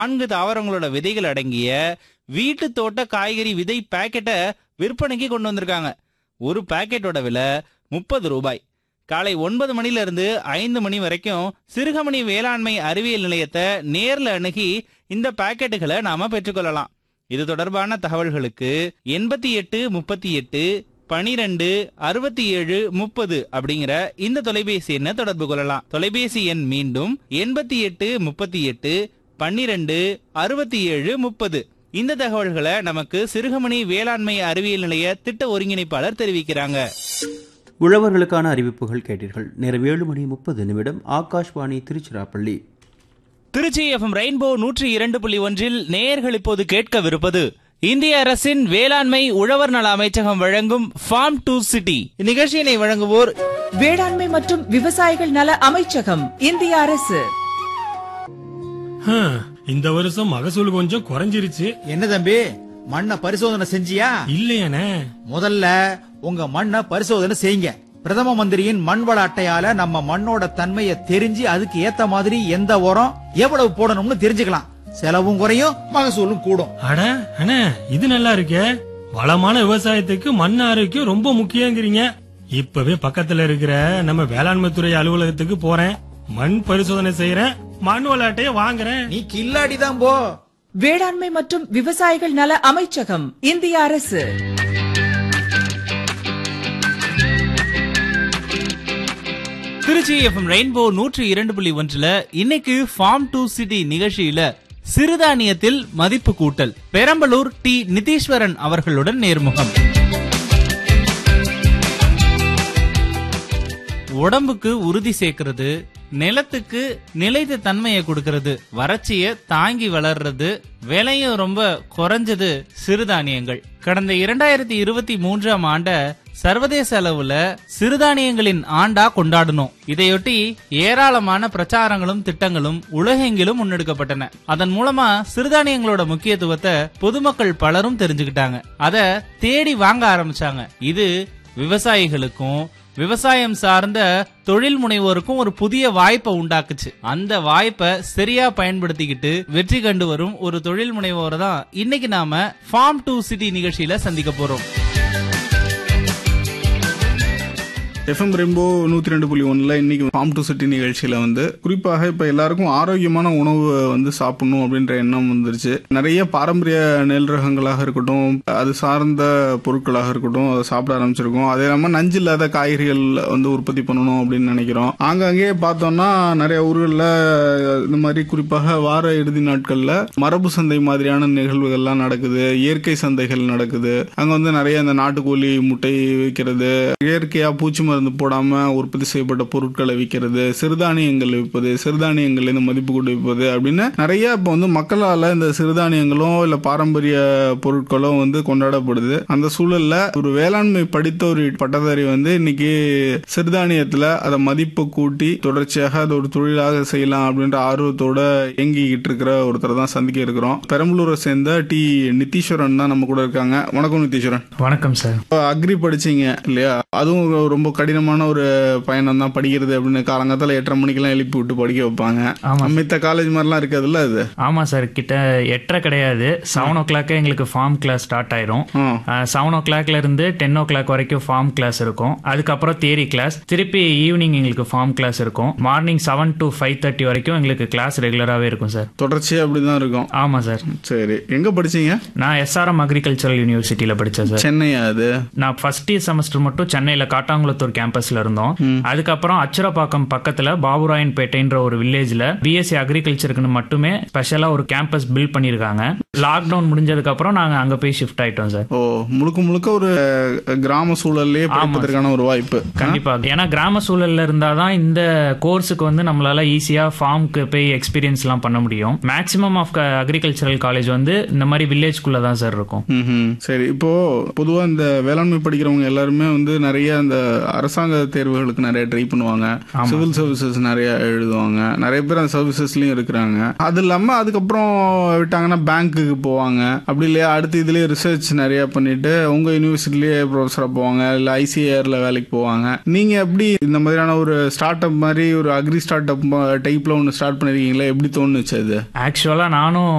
நான்கு தாவரங்களோட விதைகள் அடங்கிய வீட்டு தோட்ட காய்கறி விதை பாக்கெட்டை விற்பனைக்கு கொண்டு வந்திருக்காங்க ஒரு பாக்கெட்டோட விலை முப்பது ரூபாய் காலை ஒன்பது மணில இருந்து ஐந்து மணி வரைக்கும் சிறுகமணி வேளாண்மை அறிவியல் நிலையத்தை நேர்ல அணுகி இந்த பாக்கெட்டுகளை நாம பெற்றுக்கொள்ளலாம் இது தொடர்பான தகவல்களுக்கு எண்பத்தி எட்டு முப்பத்தி எட்டு பனிரெண்டு அறுபத்தி ஏழு முப்பது அப்படிங்கிற இந்த தொலைபேசி எண்ணை தொடர்பு கொள்ளலாம் தொலைபேசி எண் மீண்டும் எண்பத்தி எட்டு முப்பத்தி எட்டு பன்னிரெண்டு அறுபத்தி ஏழு முப்பது இந்த தகவல்களை நமக்கு சிறுகமணி வேளாண்மை அறிவியல் நிலைய திட்ட ஒருங்கிணைப்பாளர் தெரிவிக்கிறாங்க உழவர்களுக்கான அறிவிப்புகள் கேட்டீர்கள் நேரம் ஏழு மணி முப்பது நிமிடம் ஆகாஷ்வாணி திருச்சிராப்பள்ளி திருச்சி எஃப்எம் ரெயின்போ நூற்றி இரண்டு புள்ளி ஒன்றில் நேயர்கள் இப்போது கேட்கவிருப்பது இந்திய அரசின் வேளாண்மை உழவர் நல அமைச்சகம் வழங்கும் ஃபார்ம் டு சிட்டி இந்நிகழ்ச்சியினை வழங்குவோர் வேளாண்மை மற்றும் விவசாயிகள் நல அமைச்சகம் இந்திய அரசு ஹம், இந்த வருஷம் மகசூல் கொஞ்சம் குறைஞ்சிருச்சு என்ன தம்பி மண்ணை பரிசோதனை செஞ்சியா இல்லையானே முதல்ல உங்க மண்ணை பரிசோதனை செய்யுங்க பிரதம மந்திரியின் மண் வள அட்டையால நம்ம மண்ணோட தன்மையை தெரிஞ்சு அதுக்கு ஏத்த மாதிரி எந்த உரம் எவ்வளவு போடணும்னு தெரிஞ்சுக்கலாம் செலவும் குறையும் மகசூலும் கூடும் அட அண்ணே இது நல்லா இருக்கே வளமான விவசாயத்துக்கு மண் ஆரோக்கியம் ரொம்ப முக்கியங்கிறீங்க இப்பவே பக்கத்துல இருக்கிற நம்ம வேளாண்மை துறை அலுவலகத்துக்கு போறேன் மண் பரிசோதனை செய்யறேன் மண் விளையாட்டைய வாங்குறேன் நீ கில்லாடி தான் போ வேளாண்மை மற்றும் விவசாயிகள் நல அமைச்சகம் இந்திய அரசு திருச்சி எஃப்எம் ரெயின்போ நூற்றி இரண்டு புள்ளி ஒன்றுல இன்னைக்கு ஃபார்ம் டு சிட்டி நிகழ்ச்சியில சிறுதானியத்தில் மதிப்பு கூட்டல் பெரம்பலூர் டி நிதீஸ்வரன் அவர்களுடன் நேர்முகம் உடம்புக்கு உறுதி சேர்க்கிறது நிலத்துக்கு நிலைத்த தன்மையை கொடுக்கறது வறட்சிய தாங்கி வளர்றது விலையும் ரொம்ப குறைஞ்சது சிறுதானியங்கள் கடந்த இரண்டாயிரத்தி இருபத்தி மூன்றாம் ஆண்ட சர்வதேச அளவுல சிறுதானியங்களின் ஆண்டா கொண்டாடணும் இதையொட்டி ஏராளமான பிரச்சாரங்களும் திட்டங்களும் உலகெங்கிலும் முன்னெடுக்கப்பட்டன அதன் மூலமா சிறுதானியங்களோட முக்கியத்துவத்தை பொதுமக்கள் பலரும் தெரிஞ்சுக்கிட்டாங்க அத தேடி வாங்க ஆரம்பிச்சாங்க இது விவசாயிகளுக்கும் விவசாயம் சார்ந்த தொழில் முனைவோருக்கும் ஒரு புதிய வாய்ப்பை உண்டாக்குச்சு அந்த வாய்ப்பை சரியா பயன்படுத்திக்கிட்டு வெற்றி கண்டு வரும் ஒரு தொழில் முனைவோரை தான் இன்னைக்கு நாம ஃபார்ம் டு சிட்டி நிகழ்ச்சியில சந்திக்க போறோம் எஃப்எம் ரெயின்போ நூத்தி ரெண்டு புள்ளி ஒன்னுல இன்னைக்கு ஃபார்ம் டு சிட்டி நிகழ்ச்சியில வந்து குறிப்பாக இப்ப எல்லாருக்கும் ஆரோக்கியமான உணவு வந்து சாப்பிடணும் அப்படின்ற எண்ணம் வந்துருச்சு நிறைய பாரம்பரிய நெல் ரகங்களாக இருக்கட்டும் அது சார்ந்த பொருட்களாக இருக்கட்டும் அதை சாப்பிட ஆரம்பிச்சிருக்கோம் அதே இல்லாம நஞ்சு இல்லாத காய்கறிகள் வந்து உற்பத்தி பண்ணணும் அப்படின்னு நினைக்கிறோம் ஆங்காங்கே பார்த்தோம்னா நிறைய ஊர்களில் இந்த மாதிரி குறிப்பாக வார இறுதி நாட்கள்ல மரபு சந்தை மாதிரியான நிகழ்வுகள்லாம் நடக்குது இயற்கை சந்தைகள் நடக்குது அங்க வந்து நிறைய இந்த நாட்டுக்கோழி முட்டை விற்கிறது இயற்கையா பூச்சி மருந்து போடாம உற்பத்தி செய்யப்பட்ட பொருட்களை விற்கிறது சிறுதானியங்கள் விற்பது சிறுதானியங்கள் இந்த மதிப்பு கூட்டி விற்பது அப்படின்னு நிறைய இப்போ வந்து மக்களால இந்த சிறுதானியங்களும் இல்ல பாரம்பரிய பொருட்களும் வந்து கொண்டாடப்படுது அந்த சூழல்ல ஒரு வேளாண்மை படித்த ஒரு பட்டதாரி வந்து இன்னைக்கு சிறுதானியத்துல அதை மதிப்பு கூட்டி தொடர்ச்சியாக அதை ஒரு தொழிலாக செய்யலாம் அப்படின்ற ஆர்வத்தோட இயங்கிக்கிட்டு இருக்கிற ஒருத்தரை தான் சந்திக்க இருக்கிறோம் பெரம்பலூரை சேர்ந்த டி நித்தீஸ்வரன் தான் நம்ம கூட இருக்காங்க வணக்கம் நித்தீஸ்வரன் வணக்கம் சார் இப்போ அக்ரி படிச்சீங்க இல்லையா அதுவும் ஒரு ரொம்ப கடினமான ஒரு பயணம் தான் படிக்கிறது அப்படின்னு காலங்காத்தால எட்டரை மணிக்கெல்லாம் எழுப்பி விட்டு படிக்க வைப்பாங்க ஆமா. மித்த காலேஜ் மாதிரிலாம் இருக்காதுல்ல அது ஆமா சார் கிட்ட எட்டரை கிடையாது செவன் ஓ கிளாக்கே எங்களுக்கு ஃபார்ம் கிளாஸ் ஸ்டார்ட் ஆயிரும் ஆ. செவன் ஓ கிளாக்ல இருந்து டென் ஓ கிளாக் வரைக்கும் ஃபார்ம் கிளாஸ் இருக்கும் அதுக்கப்புறம் தியரி கிளாஸ் திருப்பி ஈவினிங் எங்களுக்கு ஃபார்ம் கிளாஸ் இருக்கும் morning seven to five thirty வரைக்கும் எங்களுக்கு கிளாஸ் ரெகுலராகவே இருக்கும் சார் தொடர்ச்சியா அப்படிதான் இருக்கும் ஆமா சார் சரி எங்க படிச்சீங்க நான் எஸ்ஆர்எம் அக்ரிகல்ச்சரல் யூனிவர்சிட்டியில படிச்சேன் சார் சென்னையா அது நான் ஃபர்ஸ்ட் இயர் செமஸ்டர் மட்டும் சென்னையில காட்டாங்குளத்தூர் கேம்பஸ்ல இருந்தோம் அதுக்கப்புறம் அச்சுரப்பாக்கம் பக்கத்துல பாபுராயன்பேட்டைன்ற ஒரு வில்லேஜ்ல பிஎஸ்சி அக்ரிகல்ச்சருக்குன்னு மட்டுமே ஸ்பெஷலா ஒரு கேம்பஸ் பில்ட் பண்ணிருக்காங்க லாக்டவுன் முடிஞ்சதுக்கு அப்புறம் நாங்க அங்க போய் ஷிஃப்ட் ஆயிட்டோம் சார் ஓ முழுக்க முழுக்க ஒரு அஹ், கிராம சூழல்லே படிப்பதற்கான ஒரு வாய்ப்பு கண்டிப்பா ஏன்னா கிராம சூழல்ல இருந்தாதான் இந்த கோர்ஸுக்கு வந்து நம்மளால ஈஸியா ஃபார்முக்கு போய் எக்ஸ்பீரியன்ஸ் எல்லாம் பண்ண முடியும் மேக்ஸிமம் ஆஃப் அக்ரிகல்ச்சரல் காலேஜ் வந்து இந்த மாதிரி வில்லேஜ்குள்ள தான் சார் இருக்கும் ம்ஹும். சரி இப்போ பொதுவா இந்த வேளாண்மை படிக்கிறவங்க எல்லாருமே வந்து நிறைய அந்த அரசாங்க தேர்வுகளுக்கு நிறைய ட்ரை பண்ணுவாங்க சிவில் சர்வீசஸ் நிறைய எழுதுவாங்க நிறைய பேர் அந்த சர்வீசஸ்லயும் இருக்கிறாங்க அது இல்லாம அதுக்கப்புறம் விட்டாங்கன்னா பேங்க்குக்கு போவாங்க அப்படி இல்லையா அடுத்து இதுலயே ரிசர்ச் நிறைய பண்ணிட்டு உங்க யூனிவர்சிட்டிலேயே ப்ரொஃபஸரா போவாங்க இல்ல ஐசிஏஆர்ல வேலைக்கு போவாங்க நீங்க எப்படி இந்த மாதிரியான ஒரு ஸ்டார்ட் அப் மாதிரி ஒரு அக்ரி ஸ்டார்ட் அப் டைப்ல ஒன்று ஸ்டார்ட் பண்ணிருக்கீங்களா எப்படி தோணுச்சு அது ஆக்சுவலா நானும்